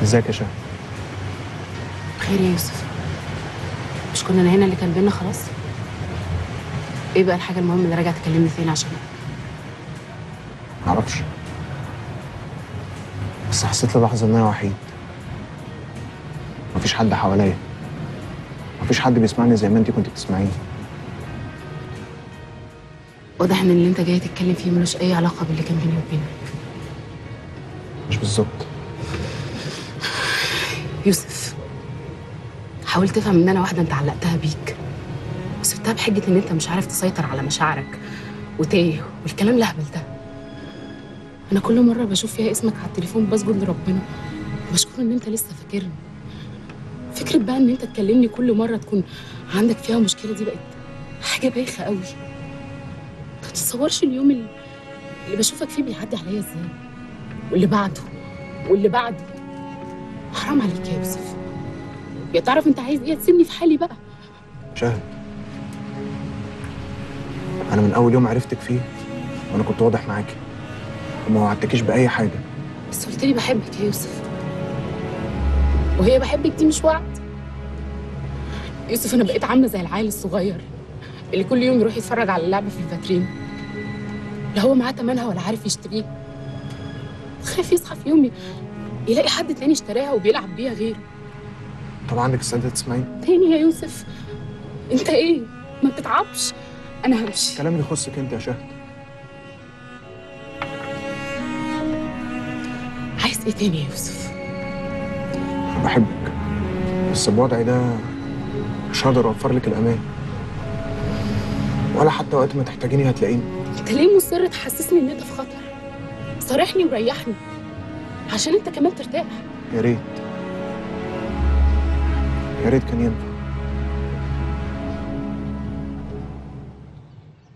ازيك يا شهد خير يا يوسف مش كنا هنا اللي كان بينا خلاص ايه بقى الحاجه المهمه اللي راجع تكلمني فين عشان معرفش بس حسيت للحظة إن أنا وحيد مفيش حد حواليا مفيش حد بيسمعني زي ما أنت كنت بتسمعيني واضح ان اللي انت جاي تتكلم فيه ملوش اي علاقه باللي كان بيني وبينك مش بالظبط يوسف حاول تفهم ان انا واحده انت علقتها بيك وسبتها بحجه ان انت مش عارف تسيطر على مشاعرك وتايه والكلام الهبل ده انا كل مره بشوف فيها اسمك على التليفون بسجد لربنا بشكر ان انت لسه فاكرني فكره بقى ان انت تكلمني كل مره تكون عندك فيها مشكله دي بقت حاجه بايخه قوي ما تتصورش اليوم اللي, اللي بشوفك فيه بيعدي عليا ازاي واللي بعده واللي بعده حرام عليك يا يوسف يا تعرف انت عايز ايه تسيبني في حالي بقى شهد أنا من أول يوم عرفتك فيه وأنا كنت واضح معاكي وما وعدتكيش بأي حاجة بس قلت لي بحبك يا يوسف وهي بحبك دي مش وعد يوسف انا بقيت عامله زي العيل الصغير اللي كل يوم يروح يتفرج على اللعبه في الفاترين لا هو معاه تمنها ولا عارف يشتريه خايف يصحى في يوم ي- يلاقي حد تاني اشتراها وبيلعب بيها غيره طب عندك استعداد تسمعيني تاني يا يوسف انت ايه ما بتتعبش انا همشي الكلام اللي يخصك أنت يا شهد عايز ايه تاني يا يوسف أنا بحبك بس بوضعي ده مش هقدر أوفر لك الأمان ولا حتى وقت ما تحتاجيني هتلاقيني انت ليه مصر تحسسني ان انت في خطر صارحني وريحني عشان انت كمان ترتاح يا ريت يا ريت كان ينفع